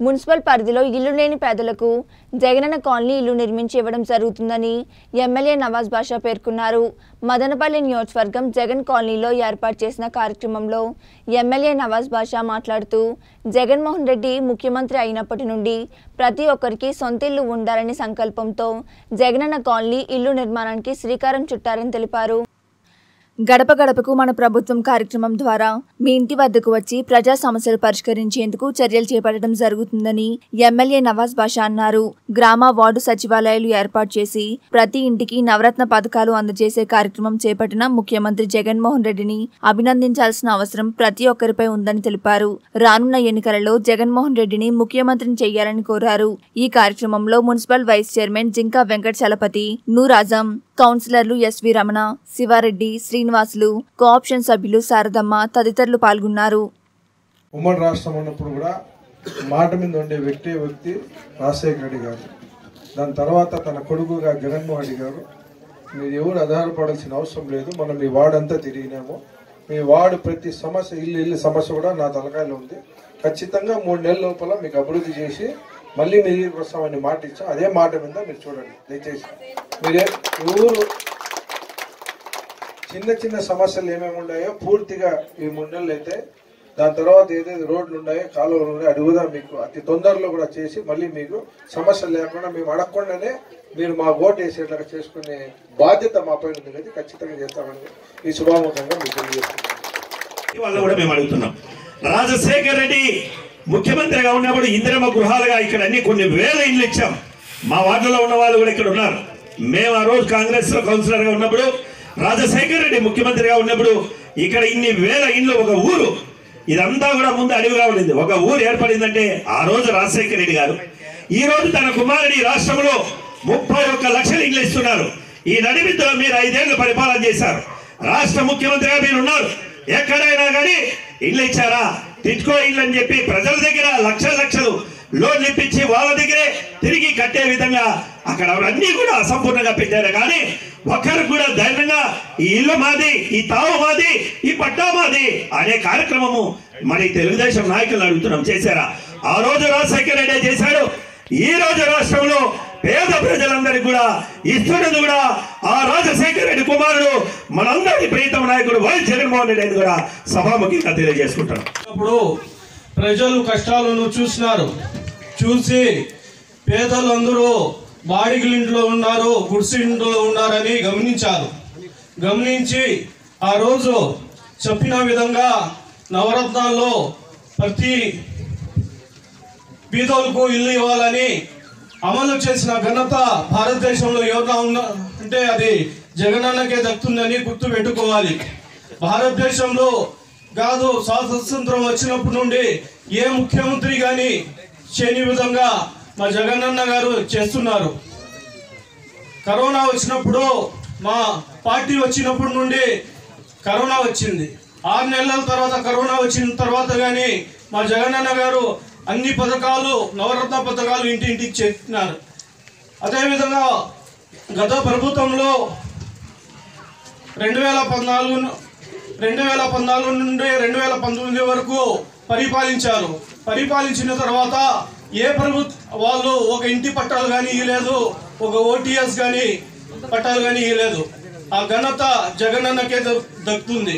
municipal పరిధిలో ఇల్లు లేని పేదలకు జగనన్న కాలనీ ఇల్లు నిర్మించి ఇవ్వడం జరుగుతుందని ఎమ్మెల్యే నవాజ్ బాషా పేర్కొన్నారు మదనపల్లి నియోజకవర్గం జగన్ కాలనీలో ఏర్పాటు చేసిన కార్యక్రమంలో ఎమ్మెల్యే నవాజ్ బాషా మాట్లాడుతూ జగన్మోహన్ రెడ్డి ముఖ్యమంత్రి అయినప్పటి నుండి ప్రతి ఒక్కరికి సొంత ఇల్లు ఉండాలనే సంకల్పంతో జగనన్న కాలనీ ఇల్లు నిర్మాణానికి శ్రీకారం చుట్టారని తెలిపారు గడప గడపకు మన ప్రభుత్వం కార్యక్రమం ద్వారా మీ ఇంటి వద్దకు వచ్చి ప్రజా సమస్యలు పరిష్కరించేందుకు చర్యలు చేపట్టడం జరుగుతుందని ఎమ్మెల్యే నవాజ్ బాషా అన్నారు గ్రామ వార్డు సచివాలయాలు ఏర్పాటు చేసి ప్రతి ఇంటికి నవరత్న పథకాలు అందజేసే కార్యక్రమం చేపట్టిన ముఖ్యమంత్రి జగన్మోహన్ రెడ్డిని అభినందించాల్సిన అవసరం ప్రతి ఒక్కరిపై ఉందని తెలిపారు రానున్న ఎన్నికలలో జగన్మోహన్ రెడ్డిని ముఖ్యమంత్రిని చేయాలని కోరారు ఈ కార్యక్రమంలో municipal vice chairman Jinka Venkata Chalapathi Noor Azam కౌన్సిలర్లు ఎస్వి రమణ శివారెడ్డి శ్రీనివాసులు కోఆప్షన్ సభ్యులు శారదమ్మ తదితరులు పాల్గొన్నారు ఉమ్మడి రాష్ట్రం ఉన్నప్పుడు కూడా మాట మీద ఉండే వ్యక్తి వ్యక్తి రాజశేఖర రెడ్డి గారు దాని తర్వాత తన కొడుకుగా జగన్మోహన్ రెడ్డి గారు మీరు ఎవరు ఆధారపడాల్సిన అవసరం లేదు మనం మీ వార్డంతా తిరిగినాము మీ వార్డు ప్రతి సమస్య ఇల్లు ఇల్లు సమస్య కూడా నా తలకాయలో ఉంది ఖచ్చితంగా మూడు నెలల లోపల మీకు అభివృద్ధి చేసి మళ్ళీ మీ దగ్గరికి వస్తామని మాట ఇచ్చాం అదే మాట మీద మీరు చూడండి దయచేసి మీరే ఊరు చిన్న చిన్న సమస్యలు ఏమేమి ఉన్నాయో పూర్తిగా ఈ మూడు నెలలు అయితే దాని తర్వాత ఏదైతే రోడ్లు ఉన్నాయో కాలువలు ఉన్నాయో అది కూడా మీకు అతి తొందరలో కూడా చేసి మళ్ళీ మీకు సమస్యలు లేకుండా మేము అడగకుండానే మీరు మా ఓటు వేసేట్లాగా చేసుకునే బాధ్యత మా పైన ఉంది కదా ఖచ్చితంగా చేస్తామని ఈ శుభాముఖంగా మీకు తెలియజేస్తున్నాం వాళ్ళు కూడా మేము అడుగుతున్నాం రాజశేఖర్ రెడ్డి ముఖ్యమంత్రిగా ఉన్నప్పుడు ఇందిరమ్మ గృహాలుగా ఇక్కడ అన్ని కొన్ని వేల ఇండ్లు ఇచ్చాం మా వార్డులో ఉన్న వాళ్ళు కూడా ఇక్కడ ఉన్నారు మేము ఆ రోజు కాంగ్రెస్ లో కౌన్సిలర్ గా ఉన్నప్పుడు రాజశేఖర్ రెడ్డి ముఖ్యమంత్రిగా ఉన్నప్పుడు ఇక్కడ ఇన్ని వేల ఇండ్లు ఒక ఊరు ఇదంతా కూడా ముందు అడవిగా ఉండింది ఒక ఊరు ఏర్పడిందంటే ఆ రోజు రాజశేఖర రెడ్డి గారు ఈ రోజు తన కుమారుడి రాష్ట్రంలో ముప్పై ఒక్క లక్షల ఇండ్లు ఇస్తున్నారు ఈ నడిమిద్దులో మీరు ఐదేళ్లు పరిపాలన చేశారు రాష్ట్ర ముఖ్యమంత్రిగా మీరు ఉన్నారు ఎక్కడైనా కానీ ఇల్లు ఇచ్చారా టిట్కో ఇల్లు అని చెప్పి ప్రజల దగ్గర లక్షల లక్షలు లోన్లు ఇప్పించి వాళ్ళ దగ్గరే తిరిగి కట్టే విధంగా అక్కడ అన్ని కూడా అసంపూర్ణంగా పెట్టారు కానీ ఒక్కరికి కూడా ధైర్యంగా ఈ ఇల్లు మాది ఈ తావు మాది ఈ పట్టా మాది అనే కార్యక్రమము మరి తెలుగుదేశం నాయకులు అడుగుతున్నాం చేశారా ఆ రోజు రాజశేఖర రెడ్డి చేశాడు ఈ రోజు రాష్ట్రంలో పేద ప్రజలందరికీ కూడా ఇస్తున్నది కూడా ఆ రాజశేఖర రెడ్డి కుమారుడు మనందరి ప్రీతం నాయకుడు వైఎస్ జగన్మోహన్ రెడ్డి అని కూడా సభాముఖంగా తెలియజేసుకుంటాను అప్పుడు ప్రజలు కష్టాలను చూసినారు చూసి పేదలందరూ బాడిగల ఇంట్లో ఉన్నారు గుడిసె ఇంట్లో ఉన్నారని గమనించారు గమనించి ఆ రోజు చెప్పిన విధంగా నవరత్నాల్లో ప్రతి బీదోలకు ఇల్లు ఇవ్వాలని అమలు చేసిన ఘనత భారతదేశంలో ఎవరైనా ఉన్నా అంటే అది జగనన్నకే దక్కుతుందని గుర్తు పెట్టుకోవాలి భారతదేశంలో కాదు స్వాతంత్రం వచ్చినప్పటి నుండి ఏ ముఖ్యమంత్రి కానీ చేయని విధంగా మా జగనన్న గారు చేస్తున్నారు కరోనా వచ్చినప్పుడు మా పార్టీ వచ్చినప్పటి నుండి కరోనా వచ్చింది ఆరు నెలల తర్వాత కరోనా వచ్చిన తర్వాత కానీ మా జగనన్న గారు అన్ని పథకాలు నవరత్న పథకాలు ఇంటింటికి చేస్తున్నారు అదేవిధంగా గత ప్రభుత్వంలో రెండు వేల పద్నాలుగు రెండు వేల పద్నాలుగు నుండి రెండు వేల పంతొమ్మిది వరకు పరిపాలించారు పరిపాలించిన తర్వాత ఏ ప్రభుత్వ వాళ్ళు ఒక ఇంటి పట్టాలు కానీ ఇవ్వలేదు ఒక ఓటీఎస్ కానీ పట్టాలు కానీ ఇవ్వలేదు ఆ ఘనత జగనన్నకే దక్- దక్కుతుంది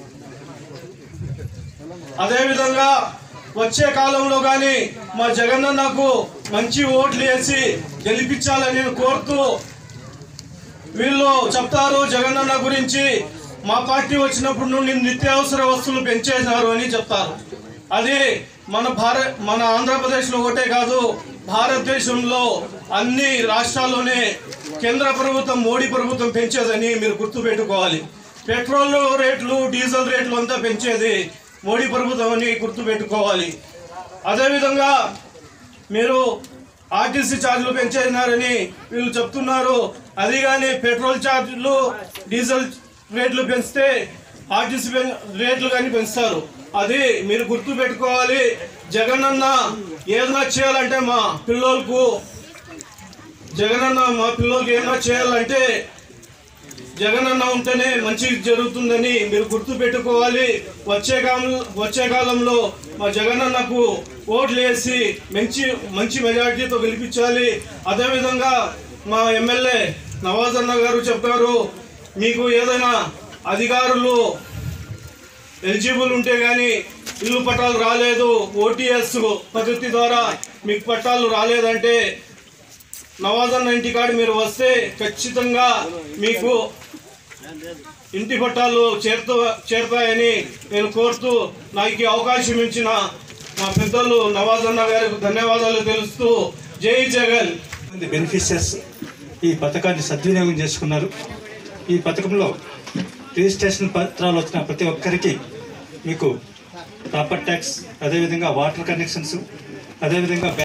అదేవిధంగా వచ్చే కాలంలో కానీ మా జగనన్నకు మంచి ఓట్లు వేసి గెలిపించాలని కోరుతూ వీళ్ళు చెప్తారు జగనన్న గురించి మా పార్టీ వచ్చినప్పటి నుండి నిత్యావసర వస్తువులు పెంచేసినారు అని చెప్తారు అది మన భారత్ మన ఆంధ్రప్రదేశ్లో ఒకటే కాదు భారతదేశంలో అన్ని రాష్ట్రాల్లోనే కేంద్ర ప్రభుత్వం మోడీ ప్రభుత్వం పెంచేదని మీరు గుర్తుపెట్టుకోవాలి పెట్రోల్ రేట్లు డీజిల్ రేట్లు అంతా పెంచేది మోడీ ప్రభుత్వం అని గుర్తుపెట్టుకోవాలి అదేవిధంగా మీరు ఆర్టీసీ ఛార్జీలు పెంచేసినారని వీళ్ళు చెప్తున్నారు అది కానీ పెట్రోల్ ఛార్జీలు డీజిల్ రేట్లు పెంచితే ఆర్టీసీ పెం- రేట్లు కానీ పెంచుతారు అది మీరు గుర్తు పెట్టుకోవాలి జగనన్న ఏదైనా చేయాలంటే మా పిల్లలకు జగనన్న మా పిల్లలకి ఏమైనా చేయాలంటే జగనన్న ఉంటేనే మంచి జరుగుతుందని మీరు గుర్తు పెట్టుకోవాలి వచ్చే కాలం వచ్చే కాలంలో మా జగనన్నకు ఓట్లు వేసి మంచి మంచి మెజార్టీతో గెలిపించాలి అదేవిధంగా మా ఎమ్మెల్యే నవాజ్ అన్న గారు చెప్పారు మీకు ఏదైనా అధికారులు ఎలిజిబుల్ ఉంటే కానీ ఇల్లు పట్టాలు రాలేదు ఓటీఎస్ పద్ధతి ద్వారా మీకు పట్టాలు రాలేదంటే నవాజన్న ఇంటికాడ మీరు వస్తే ఖచ్చితంగా మీకు ఇంటి పట్టాలు చేరుతూ చేరుతాయని నేను కోరుతూ నాకు ఈ అవకాశం ఇచ్చిన మా పెద్దలు నవాజన్న గారికి ధన్యవాదాలు తెలుస్తూ జై జగన్ మంది బెనిఫిషియర్స్ ఈ పథకాన్ని సద్వినియోగం చేసుకున్నారు ఈ పథకంలో రిజిస్ట్రేషన్ పత్రాలు వచ్చిన ప్రతి ఒక్కరికి మీకు ప్రాపర్ ట్యాక్స్ అదేవిధంగా వాటర్ కనెక్షన్స్ అదేవిధంగా